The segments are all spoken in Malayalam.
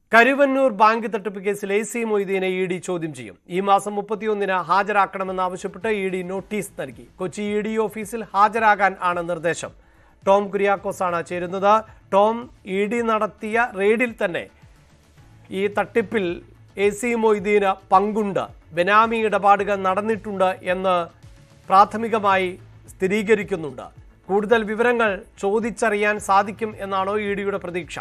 കരുവന്നൂർ ബാങ്ക് തട്ടിപ്പ് കേസിൽ എ സി മൊയ്തീനെ ഇ ഡി ചോദ്യം ചെയ്യും ഈ മാസം മുപ്പത്തിയൊന്നിന് ഹാജരാക്കണമെന്നാവശ്യപ്പെട്ട് ഇ ഡി നോട്ടീസ് നൽകി കൊച്ചി ഇ ഡി ഓഫീസിൽ ഹാജരാകാൻ ആണ് നിർദ്ദേശം ടോം കുര്യാക്കോസ് ആണ് ചേരുന്നത് ടോം ഇ ഡി നടത്തിയ റെയ്ഡിൽ തന്നെ ഈ തട്ടിപ്പിൽ എ സി മൊയ്തീന് പങ്കുണ്ട് ബെനാമി ഇടപാടുകൾ നടന്നിട്ടുണ്ട് എന്ന് പ്രാഥമികമായി സ്ഥിരീകരിക്കുന്നുണ്ട് കൂടുതൽ വിവരങ്ങൾ ചോദിച്ചറിയാൻ സാധിക്കും എന്നാണോ ഇ ഡിയുടെ പ്രതീക്ഷ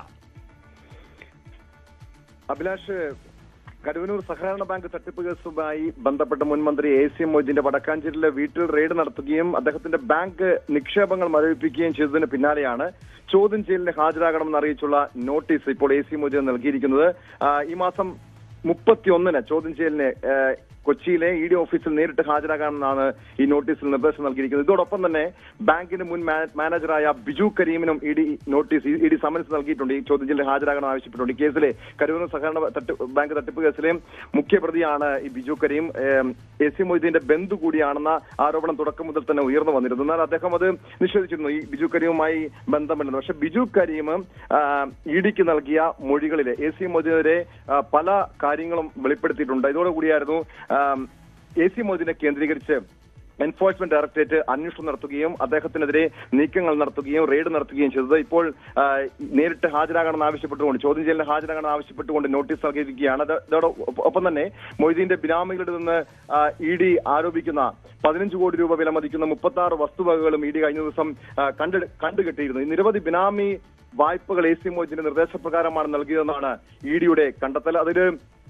അഭിലാഷ് കരുവന്നൂർ സഹകരണ ബാങ്ക് തട്ടിപ്പ് കേസുമായി ബന്ധപ്പെട്ട മുൻ മന്ത്രി എ സി മൊയ്തീന്റെ വടക്കാഞ്ചേരിയിലെ വീട്ടിൽ റെയ്ഡ് നടത്തുകയും അദ്ദേഹത്തിന്റെ ബാങ്ക് നിക്ഷേപങ്ങൾ മരവിപ്പിക്കുകയും ചെയ്തതിന് പിന്നാലെയാണ് ചോദ്യം ചെയ്യലിന് ഹാജരാകണമെന്ന് അറിയിച്ചുള്ള നോട്ടീസ് ഇപ്പോൾ എ സി മൊയ്തീൻ നൽകിയിരിക്കുന്നത് ആ, ഈ മാസം മുപ്പത്തിയൊന്നിന് ചോദ്യം ചെയ്യലിന് ആ, കൊച്ചിയിലെ ഇ ഡി ഓഫീസിൽ നേരിട്ട് ഹാജരാകാമെന്നാണ് ഈ നോട്ടീസിൽ നിർദ്ദേശം നൽകിയിരിക്കുന്നത് ഇതോടൊപ്പം തന്നെ ബാങ്കിന്റെ മുൻ മാ- മാനേജറായ ബിജു കരീമിനും E D notice E D summons നൽകിയിട്ടുണ്ട് ഈ ചോദ്യം ചെയ്യലിൽ ഹാജരാകണം ആവശ്യപ്പെട്ടുണ്ട് ഈ കേസിലെ കരുവന്നൂർ സഹകരണ തട്ടി ബാങ്ക് തട്ടിപ്പ് കേസിലെ മുഖ്യപ്രതിയാണ് ഈ ബിജു കരീം ഏം, എ സി മൊയ്തീന്റെ ബന്ധു കൂടിയാണെന്ന ആരോപണം തുടക്കം മുതൽ തന്നെ ഉയർന്നു വന്നിരുന്നു എന്നാൽ അദ്ദേഹം അത് നിഷേധിച്ചിരുന്നു ഈ ബിജു കരീമുമായി ബന്ധമില്ലെന്ന് പക്ഷെ ബിജു കരീം ഇ ഡിക്ക് നൽകിയ മൊഴികളിലെ എ സി മൊയ്തീനെതിരെ ആ, പല കാര്യങ്ങളും വെളിപ്പെടുത്തിയിട്ടുണ്ട് ഇതോടുകൂടിയായിരുന്നു എ സി മൊയ്തീനെ കേന്ദ്രീകരിച്ച് എൻഫോഴ്സ്മെന്റ് ഡയറക്ടറേറ്റ് അന്വേഷണം നടത്തുകയും അദ്ദേഹത്തിനെതിരെ നീക്കങ്ങൾ നടത്തുകയും റെയ്ഡ് നടത്തുകയും ചെയ്തത് ഇപ്പോൾ ആ, നേരിട്ട് ഹാജരാകണമെന്ന് ആവശ്യപ്പെട്ടുകൊണ്ട് ചോദ്യം ചെയ്യലിന് ഹാജരാകണമെന്ന് ആവശ്യപ്പെട്ടുകൊണ്ട് നോട്ടീസ് നൽകിയിരിക്കുകയാണ് അത് ഇതോടൊപ്പം ഒപ്പം തന്നെ മൊയ്തീന്റെ ബിനാമികളുടെ നിന്ന് ഇ ഡി ആരോപിക്കുന്ന പതിനഞ്ച് കോടി രൂപ വില മതിക്കുന്ന മുപ്പത്തി ആറ് വസ്തുവകകളും ഇ ഡി കഴിഞ്ഞ ദിവസം ആ, കണ്ട് കണ്ടുകെട്ടിയിരുന്നു ഈ നിരവധി ബിനാമി വായ്പകൾ എ സി മൊയ്തീന്റെ നിർദ്ദേശപ്രകാരമാണ് നൽകിയതെന്നാണ് ഇ ഡിയുടെ കണ്ടെത്തൽ അതിൽ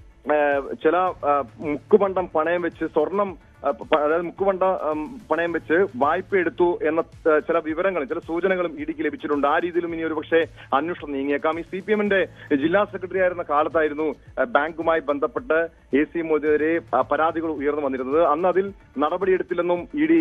ഏഹ് ചില ഏഹ് മുക്കുപണ്ടം പണയം വെച്ച് സ്വർണം ഏഹ് പ- അതായത് മുക്കുപണ്ട ഉം, പണയം വെച്ച് വായ്പ എടുത്തു എന്ന ഏഹ് ചില വിവരങ്ങളും ചില സൂചനകളും ഇടിക്ക് ലഭിച്ചിട്ടുണ്ട് ആ രീതിയിലും ഇനി ഒരു പക്ഷേ അന്വേഷണം നീങ്ങിയേക്കാം ഈ സി പി എമ്മിന്റെ ജില്ലാ സെക്രട്ടറി ആയിരുന്ന കാലത്തായിരുന്നു ഏഹ് ബാങ്കുമായി ബന്ധപ്പെട്ട് എ സി മോദിനെതിരെ ആ, പരാതികൾ ഉയർന്നു വന്നിരുന്നത് അന്ന് അതിൽ നടപടിയെടുത്തില്ലെന്നും ഇ ഡി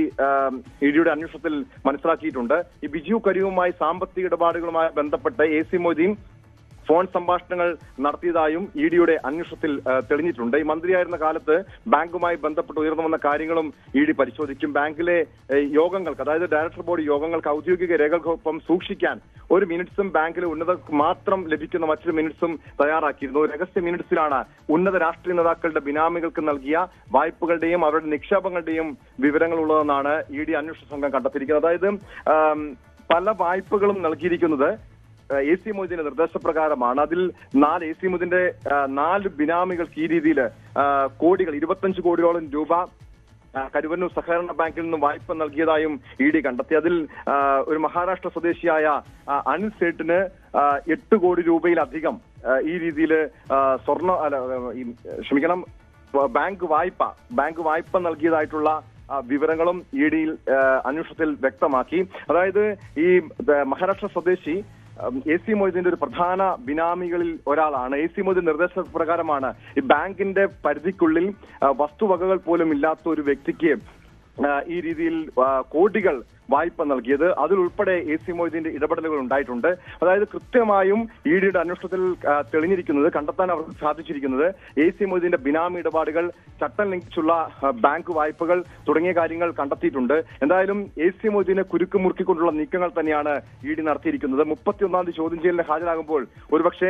ഇ ഡിയുടെ അന്വേഷണത്തിൽ മനസ്സിലാക്കിയിട്ടുണ്ട് ഈ ബിജു കരിയുമായി സാമ്പത്തിക ഇടപാടുകളുമായി ബന്ധപ്പെട്ട് എ സി മോദിയും ഫോൺ സംഭാഷണങ്ങൾ നടത്തിയതായും ഇ ഡിയുടെ അന്വേഷണത്തിൽ ആ, തെളിഞ്ഞിട്ടുണ്ട് ഈ മന്ത്രിയായിരുന്ന കാലത്ത് ബാങ്കുമായി ബന്ധപ്പെട്ട് ഉയർന്നു വന്ന കാര്യങ്ങളും ഇ ഡി പരിശോധിക്കും ബാങ്കിലെ ഏ, യോഗങ്ങൾക്ക് അതായത് ഡയറക്ടർ ബോർഡ് യോഗങ്ങൾക്ക് ഔദ്യോഗിക രേഖകൾക്കൊപ്പം സൂക്ഷിക്കാൻ ഒരു മിനിറ്റ്സും ബാങ്കിലെ ഉന്നതർക്ക് മാത്രം ലഭിക്കുന്ന മറ്റൊരു മിനിറ്റ്സും തയ്യാറാക്കിയിരുന്നു രഹസ്യ മിനിറ്റ്സിലാണ് ഉന്നത രാഷ്ട്രീയ നേതാക്കളുടെ ബിനാമികൾക്ക് നൽകിയ വായ്പകളുടെയും അവരുടെ നിക്ഷേപങ്ങളുടെയും വിവരങ്ങൾ ഉള്ളതെന്നാണ് ഇ ഡി അന്വേഷണ സംഘം കണ്ടെത്തിയിരിക്കുന്നത് അതായത് ആം, പല വായ്പകളും നൽകിയിരിക്കുന്നത് എ സി മൊയ്തീന്റെ നിർദ്ദേശപ്രകാരമാണ് അതിൽ നാല് എ സി മൊയ്തീന്റെ ആ, നാല് ബിനാമികൾക്ക് ഈ രീതിയിൽ കോടികൾ ഇരുപത്തഞ്ച് കോടിയോളം രൂപ ആ, കരുവന്നൂർ സഹകരണ ബാങ്കിൽ നിന്നും വായ്പ നൽകിയതായും ഇ ഡി കണ്ടെത്തി അതിൽ ആ, ഒരു മഹാരാഷ്ട്ര സ്വദേശിയായ ആ, അനിൽ സേട്ടിന് ആ, എട്ട് കോടി രൂപയിലധികം ആ, ഈ രീതിയിൽ സ്വർണ്ണ അല്ല ആ, ഈ, ക്ഷമിക്കണം ബാങ്ക് വായ്പ ബാങ്ക് വായ്പ നൽകിയതായിട്ടുള്ള ആ, വിവരങ്ങളും ഇ ഡിയിൽ അന്വേഷണത്തിൽ വ്യക്തമാക്കി അതായത് ഈ ആ, മഹാരാഷ്ട്ര സ്വദേശി എ സി മൊയ്തീന്റെ ഒരു പ്രധാന ബിനാമികളിൽ ഒരാളാണ് എ സി മൊയ്തീൻ നിർദ്ദേശപ്രകാരമാണ് ഈ ബാങ്കിന്റെ പരിധിക്കുള്ളിൽ ആ, വസ്തുവകകൾ പോലും ഇല്ലാത്ത ഒരു വ്യക്തിക്ക് ആ, ഈ രീതിയിൽ ആ, കോടികൾ വായ്പ നൽകിയത് അതിലുൾപ്പെടെ എ സി മൊയ്തീന്റെ ഇടപെടലുകൾ ഉണ്ടായിട്ടുണ്ട് അതായത് കൃത്യമായും ഇ ഡിയുടെ അന്വേഷണത്തിൽ ആ, തെളിഞ്ഞിരിക്കുന്നത് കണ്ടെത്താൻ അവർക്ക് സാധിച്ചിരിക്കുന്നത് എ സി മൊയ്തീന്റെ ബിനാമി ഇടപാടുകൾ ചട്ടം ലംഘിച്ചുള്ള ആ, ബാങ്ക് വായ്പകൾ തുടങ്ങിയ കാര്യങ്ങൾ കണ്ടെത്തിയിട്ടുണ്ട് എന്തായാലും എ സി മൊയ്തീനെ കുരുക്ക് മുറുക്കിക്കൊണ്ടുള്ള നീക്കങ്ങൾ തന്നെയാണ് ഇ ഡി നടത്തിയിരിക്കുന്നത് മുപ്പത്തിയൊന്നാം തീയതി ചോദ്യം ചെയ്യലിന് ഹാജരാകുമ്പോൾ ഒരുപക്ഷേ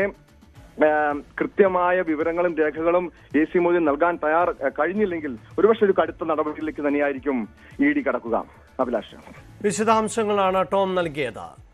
ഏം, കൃത്യമായ വിവരങ്ങളും രേഖകളും എ സി മോദി നൽകാൻ തയ്യാർ കഴിഞ്ഞില്ലെങ്കിൽ ഒരുപക്ഷെ ഒരു കടുത്ത നടപടിയിലേക്ക് തന്നെയായിരിക്കും ഇ ഡി കടക്കുക അഭിലാഷ് വിശദാംശങ്ങളാണ് ടോം നൽകിയത്